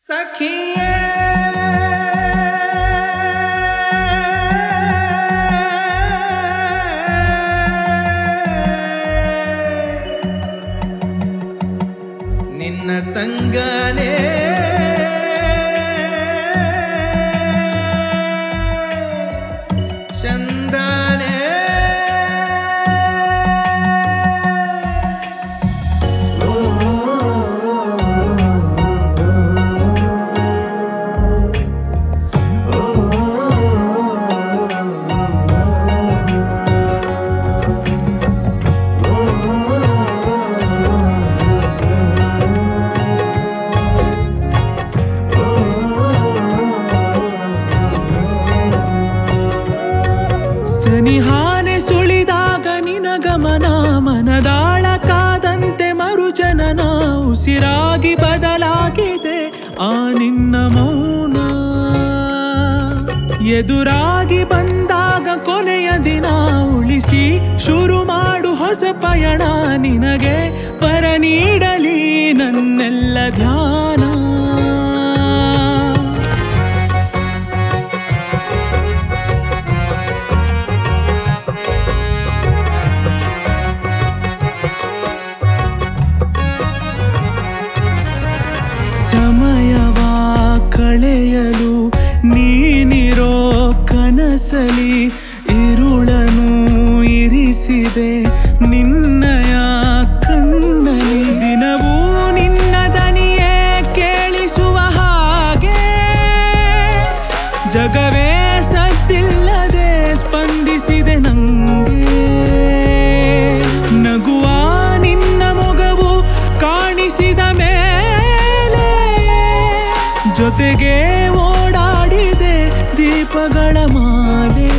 ಸಖಿಯೇ ನಿನ್ನ ಸಂಗನೇ ಚಂದನೇ ಸನಿಹಾನೆ ಸುಳಿದಾಗ ನಿನಗಮನ ಮನದಾಳ ಕಾದಂತೆ ಮರುಜನನ ಉಸಿರಾಗಿ ಬದಲಾಗಿದೆ ಆ ನಿನ್ನ ಮೌನ ಎದುರಾಗಿ ಬಂದಾಗ ಕೊನೆಯ ದಿನ ಉಳಿಸಿ ಶುರು ಮಾಡು ಹೊಸ ಪಯಣ ನಿನಗೆ ಪರ ನೀಡಲಿ ನನ್ನೆಲ್ಲ ಧ್ಯಾನ ಸಮಯವ ಕಳೆಯಲು ನೀನಿರೋ ಕನಸಲಿ ಇರುಳನು ಇರಿಸಿದೆ ನಿನ್ನಯ ಕಣ್ಣಲಿ ದಿನವೂ ನಿನ್ನ ದನಿಯೇ ಕೇಳಿಸುವ ಹಾಗೆ ಜಗವೇ ಸದ್ದಿಲ್ಲದೆ ಸ್ಪಂದಿಸಿದೆ ನಂಗೆ ನಗುವ ನಿನ್ನ ಮೊಗವು ಕಾಣಿಸಿದ ಮೇಲೆ ಜೊತೆಗೆ ಓಡಾಡಿದೆ ದೀಪಗಳ ಮಾಲೆ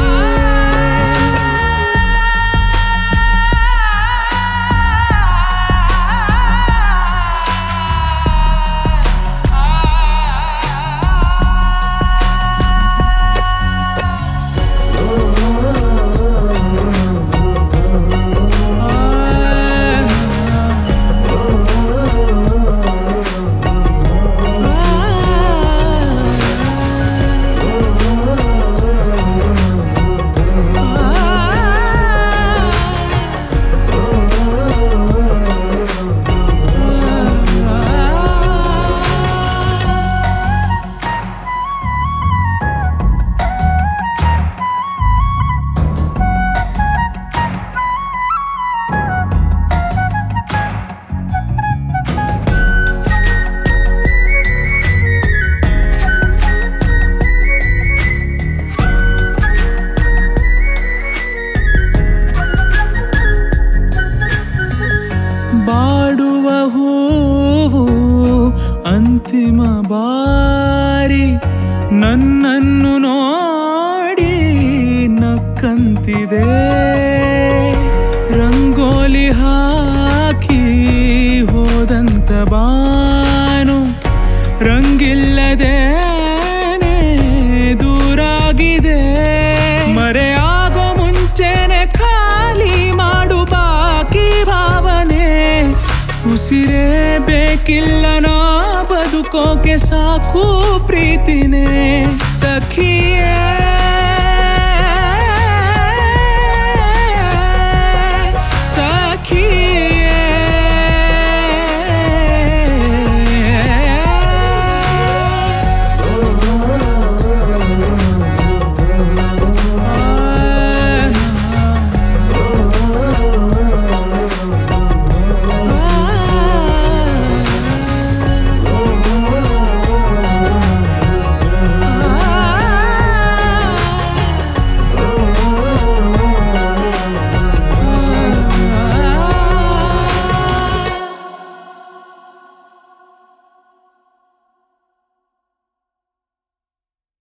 ಬಾಡುವ ಹೂವು ಅಂತಿಮ ಬಾರಿ ನನ್ನನ್ನು ನೋಡಿ ನಕ್ಕಂತಿದೆ ರಂಗೋಲಿ ಹಾಕಿ ಹೋದಂತ ಬಾನು ರಂಗಿಲ್ಲದೇನೆ ದೂರಾಗಿದೆ ಮರೆಯಾಗೋ ಮುಂಚೆನೆ ಖಾಲಿ ಮಾಡು ಬಾಕಿ ಭಾವನೆ ಉಸಿರೇ ಬೇಕಿಲ್ಲ ನಾ ಬದುಕೋಕೆ ಸಾಕು ಪ್ರೀತಿನೇ ಸಖಿಯೇ